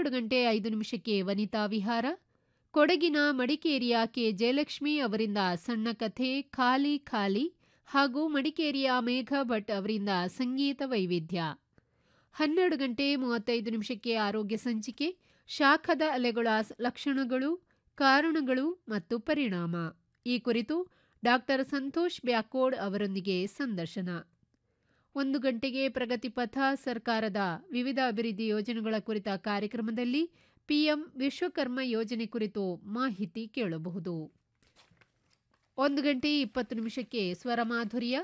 ಹನ್ನೆರಡು ಗಂಟೆ ಐದು ನಿಮಿಷಕ್ಕೆ ವನಿತಾ ವಿಹಾರ ಕೊಡಗಿನ ಮಡಿಕೇರಿಯ ಕೆ ಜಯಲಕ್ಷ್ಮಿ ಅವರಿಂದ ಸಣ್ಣ ಕಥೆ ಖಾಲಿ ಖಾಲಿ ಹಾಗೂ ಮಡಿಕೇರಿಯ ಮೇಘ ಭಟ್ ಅವರಿಂದ ಸಂಗೀತ ವೈವಿಧ್ಯ ಹನ್ನೆರಡು ಗಂಟೆ ಮೂವತ್ತೈದು ನಿಮಿಷಕ್ಕೆ ಆರೋಗ್ಯ ಸಂಚಿಕೆ ಶಾಖದ ಅಲೆಗಳ ಲಕ್ಷಣಗಳು ಕಾರಣಗಳು ಮತ್ತು ಪರಿಣಾಮ ಈ ಕುರಿತು ಡಾಕ್ಟರ್ ಸಂತೋಷ್ ಬ್ಯಾಕೋಡ್ ಅವರೊಂದಿಗೆ ಸಂದರ್ಶನ ಒಂದು ಗಂಟೆಗೆ ಪ್ರಗತಿ ಪಥ ಸರ್ಕಾರದ ವಿವಿಧ ಅಭಿವೃದ್ಧಿ ಯೋಜನೆಗಳ ಕುರಿತ ಕಾರ್ಯಕ್ರಮದಲ್ಲಿ ಪಿಎಂ ವಿಶ್ವಕರ್ಮ ಯೋಜನೆ ಕುರಿತು ಮಾಹಿತಿ ಕೇಳಬಹುದು ಒಂದು ಗಂಟೆ ಇಪ್ಪತ್ತು ನಿಮಿಷಕ್ಕೆ ಸ್ವರಮಾಧುರ್ಯ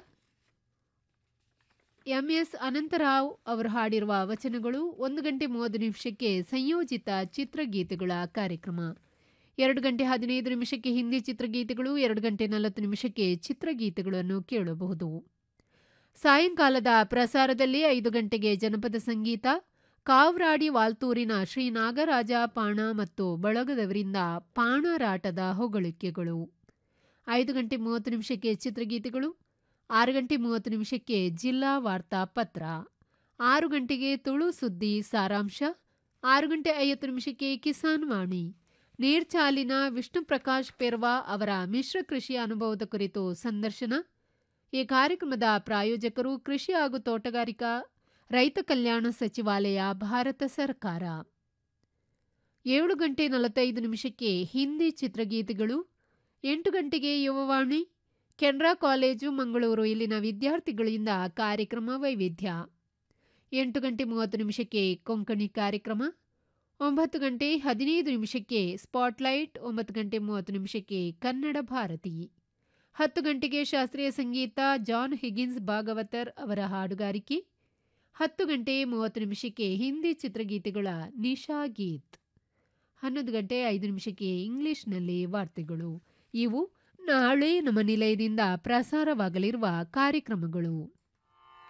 ಎಂಎಸ್ ಅನಂತರಾವ್ ಅವರು ಹಾಡಿರುವ ವಚನಗಳು ಒಂದು ಗಂಟೆ ಮೂವತ್ತು ನಿಮಿಷಕ್ಕೆ ಸಂಯೋಜಿತ ಚಿತ್ರಗೀತೆಗಳ ಕಾರ್ಯಕ್ರಮ ಎರಡು ಗಂಟೆ ಹದಿನೈದು ನಿಮಿಷಕ್ಕೆ ಹಿಂದಿ ಚಿತ್ರಗೀತೆಗಳು ಎರಡು ಗಂಟೆ ನಲವತ್ತು ನಿಮಿಷಕ್ಕೆ ಚಿತ್ರಗೀತೆಗಳನ್ನು ಕೇಳಬಹುದು ಸಾಯಂಕಾಲದ ಪ್ರಸಾರದಲ್ಲಿ ಐದು ಗಂಟೆಗೆ ಜನಪದ ಸಂಗೀತ ಕಾವ್ರಾಡಿ ವಾಲ್ತೂರಿನ ಶ್ರೀ ನಾಗರಾಜ ಪಾಣ ಮತ್ತು ಬಳಗದವರಿಂದ ಪಾಣರಾಟದ ಹೊಗಳಿಕೆಗಳು ಐದು ಗಂಟೆ ಮೂವತ್ತು ನಿಮಿಷಕ್ಕೆ ಚಿತ್ರಗೀತೆಗಳು ಆರು ಗಂಟೆ ಮೂವತ್ತು ನಿಮಿಷಕ್ಕೆ ಜಿಲ್ಲಾ ವಾರ್ತಾ ಪತ್ರ ಆರು ಗಂಟೆಗೆ ತುಳು ಸುದ್ದಿ ಸಾರಾಂಶ ಆರು ಗಂಟೆ ಐವತ್ತು ನಿಮಿಷಕ್ಕೆ ಕಿಸಾನ್ ವಾಣಿ ನೀರ್ಚಾಲಿನ ವಿಷ್ಣು ಪ್ರಕಾಶ್ ಪೆರ್ವಾ ಅವರ ಮಿಶ್ರ ಕೃಷಿ ಅನುಭವದ ಕುರಿತು ಸಂದರ್ಶನ ಈ ಕಾರ್ಯಕ್ರಮದ ಪ್ರಾಯೋಜಕರು ಕೃಷಿ ಹಾಗೂ ತೋಟಗಾರಿಕಾ ರೈತ ಕಲ್ಯಾಣ ಸಚಿವಾಲಯ ಭಾರತ ಸರ್ಕಾರ ಏಳು ಗಂಟೆ ನಲವತ್ತೈದು ನಿಮಿಷಕ್ಕೆ ಹಿಂದಿ ಚಿತ್ರಗೀತೆಗಳು ಎಂಟು ಗಂಟೆಗೆ ಯುವವಾಣಿ ಕೆನರಾ ಕಾಲೇಜು ಮಂಗಳೂರು ಇಲ್ಲಿನ ವಿದ್ಯಾರ್ಥಿಗಳಿಂದ ಕಾರ್ಯಕ್ರಮ ವೈವಿಧ್ಯ ಎಂಟು ಗಂಟೆ ಮೂವತ್ತು ನಿಮಿಷಕ್ಕೆ ಕೊಂಕಣಿ ಕಾರ್ಯಕ್ರಮ ಒಂಬತ್ತು ಗಂಟೆ ಹದಿನೈದು ನಿಮಿಷಕ್ಕೆ ಸ್ಪಾಟ್ಲೈಟ್ ಒಂಬತ್ತು ಗಂಟೆ ಮೂವತ್ತು ನಿಮಿಷಕ್ಕೆ ಕನ್ನಡ ಭಾರತಿ ಹತ್ತು ಗಂಟೆಗೆ ಶಾಸ್ತ್ರೀಯ ಸಂಗೀತ ಜಾನ್ ಹಿಗಿನ್ಸ್ ಭಾಗವತರ್ ಅವರ ಹಾಡುಗಾರಿಕೆ ಹತ್ತು ಗಂಟೆ ಮೂವತ್ತು ನಿಮಿಷಕ್ಕೆ ಹಿಂದಿ ಚಿತ್ರಗೀತೆಗಳ ನಿಶಾ ಗೀತ್ ಹನ್ನೊಂದು ಗಂಟೆ ಐದು ನಿಮಿಷಕ್ಕೆ ಇಂಗ್ಲಿಷ್ನಲ್ಲಿ ವಾರ್ತೆಗಳು ಇವು ನಾಳೆ ನಮ್ಮ ನಿಲಯದಿಂದ ಪ್ರಸಾರವಾಗಲಿರುವ ಕಾರ್ಯಕ್ರಮಗಳು